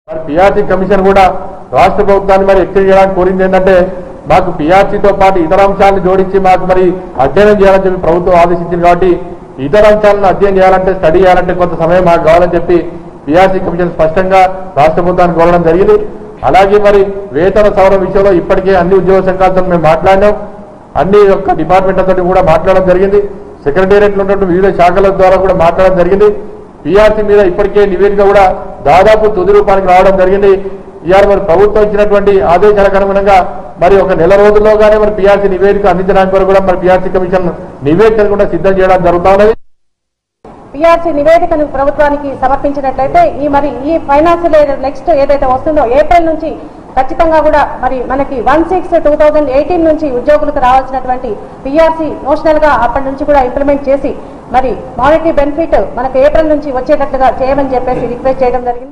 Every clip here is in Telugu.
మరి పిఆర్సీ కమిషన్ కూడా రాష్ట్ర ప్రభుత్వాన్ని మరి ఎక్స్టెండ్ చేయడానికి కోరింది ఏంటంటే మాకు పిఆర్సీతో పాటు ఇతర అంశాలను జోడించి మాకు మరి అధ్యయనం చేయాలని చెప్పి ప్రభుత్వం ఆదేశించింది కాబట్టి ఇతర అంశాలను అధ్యయనం చేయాలంటే స్టడీ చేయాలంటే కొంత సమయం మాకు కావాలని చెప్పి పిఆర్సీ కమిషన్ స్పష్టంగా రాష్ట్ర ప్రభుత్వానికి కోరడం జరిగింది అలాగే మరి వేతన సవరణ విషయంలో ఇప్పటికే అన్ని ఉద్యోగ సంఘాలతో మేము మాట్లాడినాం అన్ని యొక్క డిపార్ట్మెంట్లతో కూడా మాట్లాడడం జరిగింది సెక్రటేరియట్లో ఉన్నటువంటి వివిధ శాఖల ద్వారా కూడా మాట్లాడడం జరిగింది పిఆర్సీ మీద ఇప్పటికే నివేదిక కూడా దాదాపు తుది రూపానికి రావడం జరిగింది ఇవాళ మరి ప్రభుత్వం ఇచ్చినటువంటి ఆదేశాలకు అనుగుణంగా మరి ఒక నెల రోజుల్లోగానే మరి పిఆర్సీ నివేదిక అందించడానికి వరకు కూడా మరి పిఆర్సీ కమిషన్ నివేదికను కూడా సిద్ధం చేయడం జరుగుతా ఉన్నది పిఆర్సీ నివేదికను ప్రభుత్వానికి సమర్పించినట్లయితే ఈ మరి ఈ ఫైనాన్షియల్ ఇయర్ నెక్స్ట్ ఏదైతే వస్తుందో ఏప్రిల్ నుంచి ఖచ్చితంగా కూడా మరి మనకి one six two thousand eighteen నుంచి ఉద్యోగులకు రావాల్సినటువంటి పిఆర్సీ నోషనల్ గా అప్పటి నుంచి కూడా ఇంప్లిమెంట్ చేసి మరి మానిటరీ బెనిఫిట్ మనకు ఏప్రిల్ నుంచి వచ్చేటట్లుగా చేయమని చెప్పేసి రిక్వెస్ట్ చేయడం జరిగింది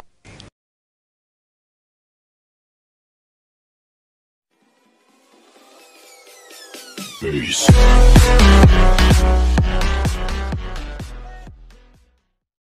Peace.